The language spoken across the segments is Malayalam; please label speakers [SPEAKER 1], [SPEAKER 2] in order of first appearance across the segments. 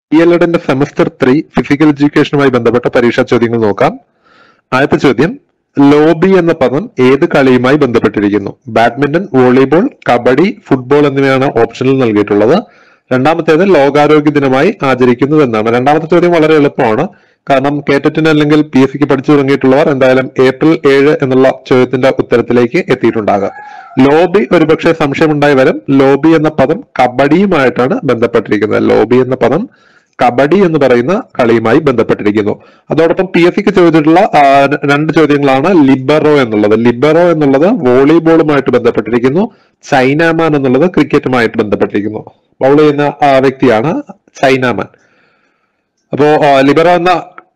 [SPEAKER 1] ഡി എൽ എഡിന്റെ സെമസ്റ്റർ ത്രീ ഫിസിക്കൽ എഡ്യൂക്കേഷനുമായി ബന്ധപ്പെട്ട പരീക്ഷാ ചോദ്യങ്ങൾ നോക്കാം ആദ്യത്തെ ചോദ്യം ലോബി എന്ന പദം ഏത് കളിയുമായി ബന്ധപ്പെട്ടിരിക്കുന്നു ബാഡ്മിന്റൺ വോളിബോൾ കബഡി ഫുട്ബോൾ എന്നിവയാണ് ഓപ്ഷനിൽ നൽകിയിട്ടുള്ളത് രണ്ടാമത്തേത് ലോകാരോഗ്യ ദിനമായി ആചരിക്കുന്നത് എന്നാണ് രണ്ടാമത്തെ ചോദ്യം വളരെ എളുപ്പമാണ് കാരണം കേറ്ററ്റിന് അല്ലെങ്കിൽ പി എസ് സിക്ക് പഠിച്ചു തുടങ്ങിയിട്ടുള്ളവർ എന്തായാലും ഏപ്രിൽ ഏഴ് എന്നുള്ള ചോദ്യത്തിന്റെ ഉത്തരത്തിലേക്ക് എത്തിയിട്ടുണ്ടാകാം ലോബി ഒരുപക്ഷെ സംശയമുണ്ടായി വരും ലോബി എന്ന പദം കബഡിയുമായിട്ടാണ് ബന്ധപ്പെട്ടിരിക്കുന്നത് ലോബി എന്ന പദം കബഡി എന്ന് പറയുന്ന കളിയുമായി ബന്ധപ്പെട്ടിരിക്കുന്നു അതോടൊപ്പം പി എസ് സിക്ക് ചോദിച്ചിട്ടുള്ള ആ, രണ്ട് ചോദ്യങ്ങളാണ് ലിബറോ എന്നുള്ളത് ലിബറോ എന്നുള്ളത് വോളിബോളുമായിട്ട് ബന്ധപ്പെട്ടിരിക്കുന്നു ചൈനാമാൻ എന്നുള്ളത് ക്രിക്കറ്റുമായിട്ട് ബന്ധപ്പെട്ടിരിക്കുന്നു ബൗൾ ചെയ്യുന്ന ആ, വ്യക്തിയാണ് ചൈനാമാൻ അപ്പോ ആ, ലിബറോ എന്ന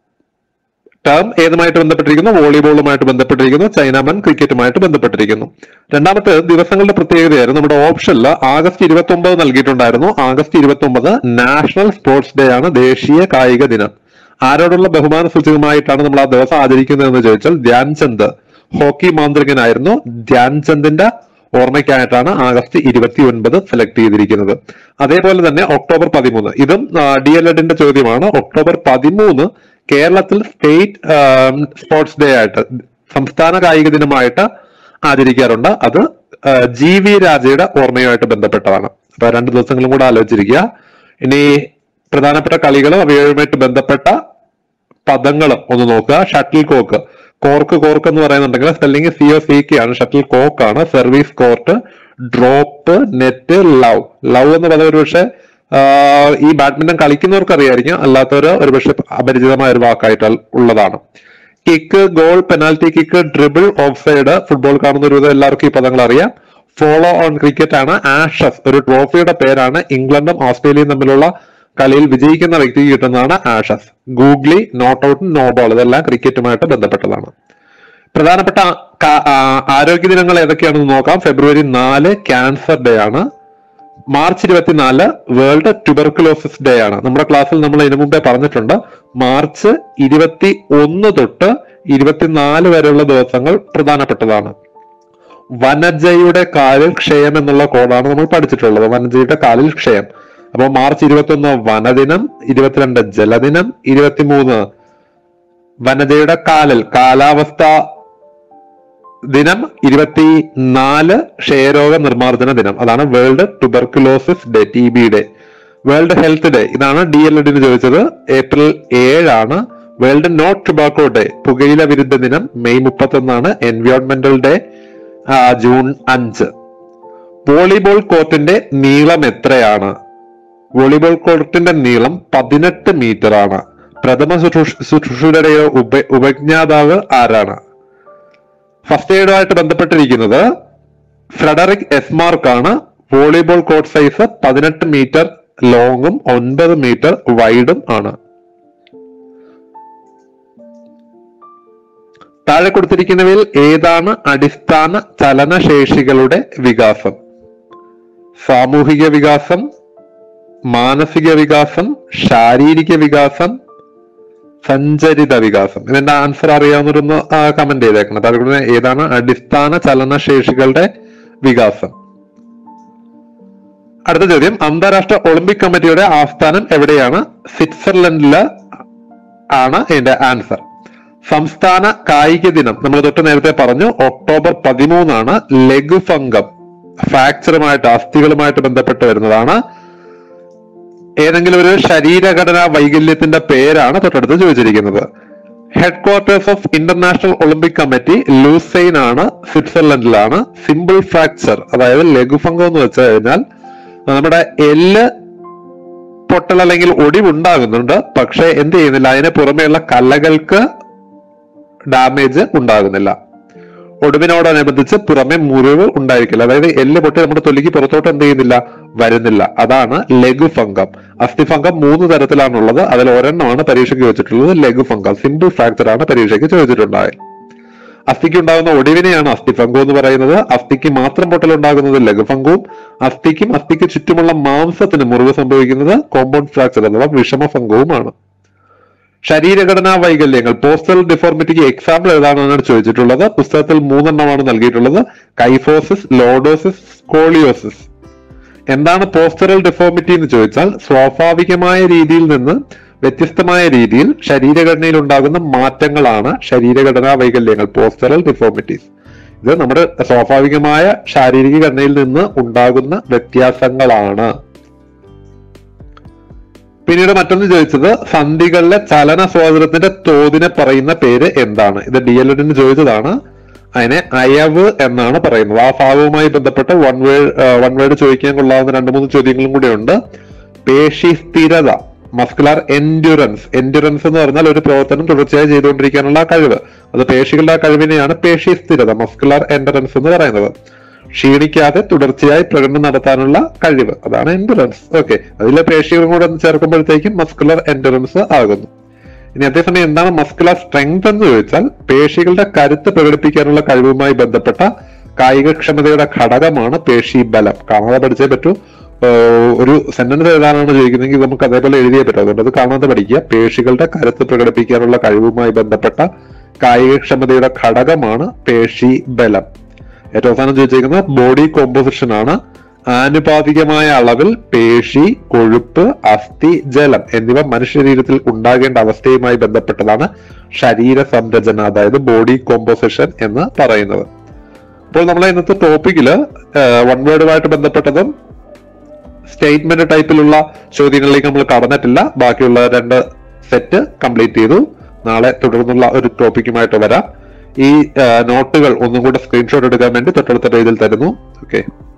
[SPEAKER 1] ടേം ഏതുമായിട്ട് ബന്ധപ്പെട്ടിരിക്കുന്നു വോളിബോളുമായിട്ട് ബന്ധപ്പെട്ടിരിക്കുന്നു ചൈനാമൻ ക്രിക്കറ്റുമായിട്ട് ബന്ധപ്പെട്ടിരിക്കുന്നു രണ്ടാമത്തെ ദിവസങ്ങളുടെ പ്രത്യേകതയായിരുന്നു നമ്മുടെ ഓപ്ഷനിൽ ആഗസ്റ്റ് ഇരുപത്തി ഒമ്പത് നൽകിയിട്ടുണ്ടായിരുന്നു ആഗസ്റ്റ് ഇരുപത്തി ഒമ്പത് നാഷണൽ സ്പോർട്സ് ഡേ ആണ് ദേശീയ കായിക ദിനം ആരോടുള്ള ബഹുമാന സൂചകമായിട്ടാണ് നമ്മൾ ആ ദിവസം ആചരിക്കുന്നത് എന്ന് ചോദിച്ചാൽ ധ്യാൻചന്ദ് ഹോക്കി മാന്ത്രികനായിരുന്നു ധ്യാൻചന്ദിന്റെ ഓർമ്മയ്ക്കായിട്ടാണ് ആഗസ്റ്റ് ഇരുപത്തി ഒൻപത് സെലക്ട് ചെയ്തിരിക്കുന്നത് അതേപോലെ തന്നെ ഒക്ടോബർ പതിമൂന്ന് ഇതും ഡി എൽ എഡിന്റെ ചോദ്യമാണ് ഒക്ടോബർ പതിമൂന്ന് കേരളത്തിൽ സ്റ്റേറ്റ് സ്പോർട്സ് ഡേ ആയിട്ട് സംസ്ഥാന കായിക ദിനമായിട്ട് ആചരിക്കാറുണ്ട് അത് ആ, ജി വി രാജയുടെ ഓർമ്മയുമായിട്ട് ബന്ധപ്പെട്ടതാണ് അപ്പൊ രണ്ട് ദിവസങ്ങളും കൂടെ ആലോചിച്ചിരിക്കുക ഇനി പ്രധാനപ്പെട്ട കളികളും അവയുമായിട്ട് ബന്ധപ്പെട്ട പദങ്ങളും ഒന്ന് നോക്കുക ഷട്ടിൽ കോക്ക് കോർക്ക് കോർക്ക് എന്ന് പറയുന്നുണ്ടെങ്കിൽ spelling C O C K ആണ് ഷട്ടിൽ കോക്ക് ആണ് service court drop net love love എന്ന് പറയുന്നത് ഒരുപക്ഷെ ആഹ് ഈ ബാഡ്മിന്റൺ കളിക്കുന്നവർക്ക് അറിയായിരിക്കും അല്ലാത്തവർ ഒരുപക്ഷെ അപരിചിതമായ ഒരു വാക്കായിട്ട് ഉള്ളതാണ് kick goal penalty kick dribble off side football കാണുന്ന ഒരു വിധം എല്ലാവർക്കും ഈ പദങ്ങൾ അറിയാം ഫോളോ ഓൺ ക്രിക്കറ്റ് ആണ് ആഷസ് ഒരു ട്രോഫിയുടെ പേരാണ് ഇംഗ്ലണ്ടും ഓസ്ട്രേലിയയും തമ്മിലുള്ള കളിയിൽ വിജയിക്കുന്ന വ്യക്തിക്ക് കിട്ടുന്നതാണ് Ashes googly not out no ball ഇതെല്ലാം ക്രിക്കറ്റുമായിട്ട് ബന്ധപ്പെട്ടതാണ് പ്രധാനപ്പെട്ട കാ- ആ, ആരോഗ്യ ദിനങ്ങൾ ഏതൊക്കെയാണെന്ന് നോക്കാം ഫെബ്രുവരി നാല് ക്യാൻസർ ഡേ ആണ് മാർച്ച് ഇരുപത്തിനാല് വേൾഡ് ട്യൂബർക്കുലോസിസ് ഡേ ആണ് നമ്മുടെ ക്ലാസ്സിൽ നമ്മൾ ഇതിനു മുമ്പേ പറഞ്ഞിട്ടുണ്ട് മാർച്ച് ഇരുപത്തി ഒന്ന് തൊട്ട് ഇരുപത്തിനാല് വരെയുള്ള ദിവസങ്ങൾ പ്രധാനപ്പെട്ടതാണ് വനജയുടെ കാലിൽ ക്ഷയം എന്നുള്ള കോഡാണ് നമ്മൾ പഠിച്ചിട്ടുള്ളത് വനജയുടെ കാലിൽ ക്ഷയം അപ്പൊ മാർച്ച് ഇരുപത്തി ഒന്ന് വനദിനം ഇരുപത്തിരണ്ട് ജലദിനം ഇരുപത്തിമൂന്ന് വനജയുടെ കാലിൽ കാലാവസ്ഥ ദിനം ഇരുപത്തി നാല് ക്ഷയരോഗ നിർമ്മാർജ്ജന ദിനം അതാണ് world tuberculosis day T B day world health day ഇതാണ് ഡി എൽ എഡിന് ചോദിച്ചത് ഏപ്രിൽ ഏഴാണ് വേൾഡ് നോട്ട് ടുബാക്കോ ഡേ പുകയില വിരുദ്ധ ദിനം മെയ് മുപ്പത്തി ഒന്നാണ് എൻവയോൺമെന്റൽ ഡേ ജൂൺ അഞ്ച് വോളിബോൾ കോർട്ടിന്റെ നീളം എത്രയാണ് വോളിബോൾ കോർട്ടിന്റെ നീളം പതിനെട്ട് മീറ്റർ ആണ് പ്രഥമ ശുശ്രൂഷ- ശുശ്രൂഷയുടെയോ ഉപ ഉപജ്ഞാതാവ് ആരാണ് ഫസ്റ്റ് എയ്ഡുമായിട്ട് ബന്ധപ്പെട്ടിരിക്കുന്നത് ഫ്രെഡറിക് എസ്മാർക്ക് ആണ് വോളിബോൾ കോർട്ട് സൈസ് പതിനെട്ട് മീറ്റർ ലോങ്ങും ഒൻപത് മീറ്റർ വൈഡും ആണ് താഴെ കൊടുത്തിരിക്കുന്നവയിൽ ഏതാണ് അടിസ്ഥാന ചലനശേഷികളുടെ വികാസം സാമൂഹിക വികാസം മാനസിക വികാസം ശാരീരിക വികാസം സഞ്ചരിത വികാസം ഇതിന്റെ ആൻസർ അറിയാവുന്നവരൊന്ന് കമന്റ് ചെയ്തേക്കണം താഴെ കൊടുക്കുന്ന ഏതാണ് അടിസ്ഥാന ചലനശേഷികളുടെ വികാസം അടുത്ത ചോദ്യം അന്താരാഷ്ട്ര ഒളിമ്പിക് കമ്മിറ്റിയുടെ ആസ്ഥാനം എവിടെയാണ് സ്വിറ്റ്സർലൻഡില് ആണ് ഇതിന്റെ ആൻസർ സംസ്ഥാന കായിക ദിനം നമ്മൾ തൊട്ട് നേരത്തെ പറഞ്ഞു ഒക്ടോബർ പതിമൂന്നാണ് ലഘുഭംഗം ഫ്രാക്ചറുമായിട്ട് അസ്ഥികളുമായിട്ട് ബന്ധപ്പെട്ട് വരുന്നതാണ് ഏതെങ്കിലും ഒരു ശരീരഘടനാ വൈകല്യത്തിന്റെ പേരാണ് തൊട്ടടുത്ത് ചോദിച്ചിരിക്കുന്നത് headquarters of International Olympic Committee Lausanne ആണ് സ്വിറ്റ്സർലൻഡിലാണ് സിമ്പിൾ ഫ്രാക്ചർ അതായത് ലഘുഭംഗം എന്ന് വെച്ച് കഴിഞ്ഞാൽ നമ്മുടെ എല്ല് പൊട്ടൽ അല്ലെങ്കിൽ ഒടിവുണ്ടാകുന്നുണ്ട് പക്ഷെ എന്ത് ചെയ്യുന്നില്ല അതിന് പുറമെയുള്ള കലകൾക്ക് ഡാമേജ് ഉണ്ടാകുന്നില്ല ഒടുവിനോടനുബന്ധിച്ച് പുറമെ മുറിവ് ഉണ്ടായിരിക്കില്ല അതായത് എല്ല് പൊട്ടി നമ്മുടെ തൊലിക്ക് പുറത്തോട്ട് എന്ത് ചെയ്യുന്നില്ല വരുന്നില്ല അതാണ് ലഘുഭംഗം അസ്ഥിഭംഗം മൂന്ന് തരത്തിലാണുള്ളത് അതിൽ ഒരെണ്ണമാണ് പരീക്ഷയ്ക്ക് ചോദിച്ചിട്ടുള്ളത് ലഘുഭംഗം സിമ്പിൾ ഫ്രാക്ചർ ആണ് പരീക്ഷയ്ക്ക് ചോദിച്ചിട്ടുണ്ടായത് അസ്ഥിക്ക് ഉണ്ടാകുന്ന ഒടിവിനെയാണ് അസ്ഥിഭംഗം എന്ന് പറയുന്നത് അസ്ഥിക്ക് മാത്രം പൊട്ടലുണ്ടാകുന്നത് ലഘുഭംഗവും അസ്ഥിക്കും അസ്ഥിക്ക് ചുറ്റുമുള്ള മാംസത്തിന് മുറിവ് സംഭവിക്കുന്നത് കോമ്പൗണ്ട് ഫ്രാക്ചർ അഥവാ വിഷമഭംഗവുമാണ് ശരീരഘടനാ വൈകല്യങ്ങൾ പോസ്റ്റൽ ഡിഫോർമിറ്റിക്ക് എക്സാമ്പിൾ ഏതാണെന്നാണ് ചോദിച്ചിട്ടുള്ളത് പുസ്തകത്തിൽ മൂന്നെണ്ണമാണ് നൽകിയിട്ടുള്ളത് കൈഫോസിസ് ലോഡോസിസ് സ്കോളിയോസിസ് എന്താണ് പോസ്റ്ററൽ ഡിഫോമിറ്റി എന്ന് ചോദിച്ചാൽ സ്വാഭാവികമായ രീതിയിൽ നിന്ന് വ്യത്യസ്തമായ രീതിയിൽ ശരീരഘടനയിൽ ഉണ്ടാകുന്ന മാറ്റങ്ങളാണ് ശരീരഘടനാ വൈകല്യങ്ങൾ പോസ്റ്ററൽ ഡിഫോമിറ്റീസ് ഇത് നമ്മുടെ സ്വാഭാവികമായ ശാരീരിക ഘടനയിൽ നിന്ന് ഉണ്ടാകുന്ന വ്യത്യാസങ്ങളാണ് പിന്നീട് മറ്റൊന്ന് ചോദിച്ചത് സന്ധികളിലെ ചലന സ്വാതന്ത്ര്യത്തിന്റെ തോതിനെ പറയുന്ന പേര് എന്താണ് ഇത് ഡി എൽ എഡിന് ചോദിച്ചതാണ് അതിനെ അയവ് എന്നാണ് പറയുന്നത് ആ ഭാഗവുമായി ബന്ധപ്പെട്ട് വൺ വേർഡ് വൺ വേർഡ് ചോദിക്കാൻ കൊള്ളാവുന്ന രണ്ട് മൂന്ന് ചോദ്യങ്ങളും കൂടെ ഉണ്ട് പേശി സ്ഥിരത മസ്കുലാർ എൻഡ്യൂറൻസ് എൻഡ്യൂറൻസ് എന്ന് പറഞ്ഞാൽ ഒരു പ്രവർത്തനം തുടർച്ചയായി ചെയ്തുകൊണ്ടിരിക്കാനുള്ള ആ കഴിവ് അത് പേശികളുടെ ആ കഴിവിനെയാണ് പേശി സ്ഥിരത മസ്കുലാർ എൻഡുറൻസ് എന്ന് പറയുന്നത് ക്ഷീണിക്കാതെ തുടർച്ചയായി പ്രകടനം നടത്താനുള്ള കഴിവ് അതാണ് എൻഡുറൻസ് ഓക്കെ അതിലെ പേശികളും കൂടെ ഒന്ന് ചേർക്കുമ്പോഴത്തേക്കും മസ്കുലർ എൻഡുറൻസ് ആകുന്നു ഇനി അതേസമയം എന്താണ് മസ്കുലർ സ്ട്രെങ്ത് എന്ന് ചോദിച്ചാൽ പേശികളുടെ കരുത്ത് പ്രകടിപ്പിക്കാനുള്ള കഴിവുമായി ബന്ധപ്പെട്ട കായികക്ഷമതയുടെ ഘടകമാണ് പേശി ബലം കാണാതെ പഠിച്ചേ പറ്റൂ ഏഹ് ഒരു സെന്റൻസ് എഴുതാനാണ് ചോദിക്കുന്നതെങ്കിൽ നമുക്ക് അതേപോലെ എഴുതിയേ പറ്റും അതുകൊണ്ട് അത് കാണാതെ പഠിക്കുക പേശികളുടെ കരുത്ത് പ്രകടിപ്പിക്കാനുള്ള കഴിവുമായി ബന്ധപ്പെട്ട കായികക്ഷമതയുടെ ഘടകമാണ് പേശി ബലം ഏറ്റവും അവസാനം ചോദിച്ചിരിക്കുന്നത് ബോഡി കോമ്പോസിഷൻ ആണ് ആനുപാതികമായ അളവിൽ പേശി കൊഴുപ്പ് അസ്ഥി ജലം എന്നിവ മനുഷ്യ ശരീരത്തിൽ ഉണ്ടാകേണ്ട അവസ്ഥയുമായി ബന്ധപ്പെട്ടതാണ് ശരീര സംരചന അതായത് ബോഡി കോമ്പോസിഷൻ എന്ന് പറയുന്നത് അപ്പോൾ നമ്മളെ ഇന്നത്തെ ടോപ്പിക്കില് വൺ വേർഡുമായിട്ട് ബന്ധപ്പെട്ടതും സ്റ്റേറ്റ്മെന്റ് ടൈപ്പിലുള്ള ചോദ്യങ്ങളിലേക്ക് നമ്മൾ കടന്നിട്ടില്ല ബാക്കിയുള്ള രണ്ട് സെറ്റ് കംപ്ലീറ്റ് ചെയ്തു നാളെ തുടർന്നുള്ള ഒരു ടോപ്പിക്കുമായിട്ട് വരാം ഈ നോട്ടുകൾ ഒന്നും കൂടെ സ്ക്രീൻഷോട്ട് എടുക്കാൻ വേണ്ടി തൊട്ടടുത്ത പേജിൽ തരുന്നു ഓക്കെ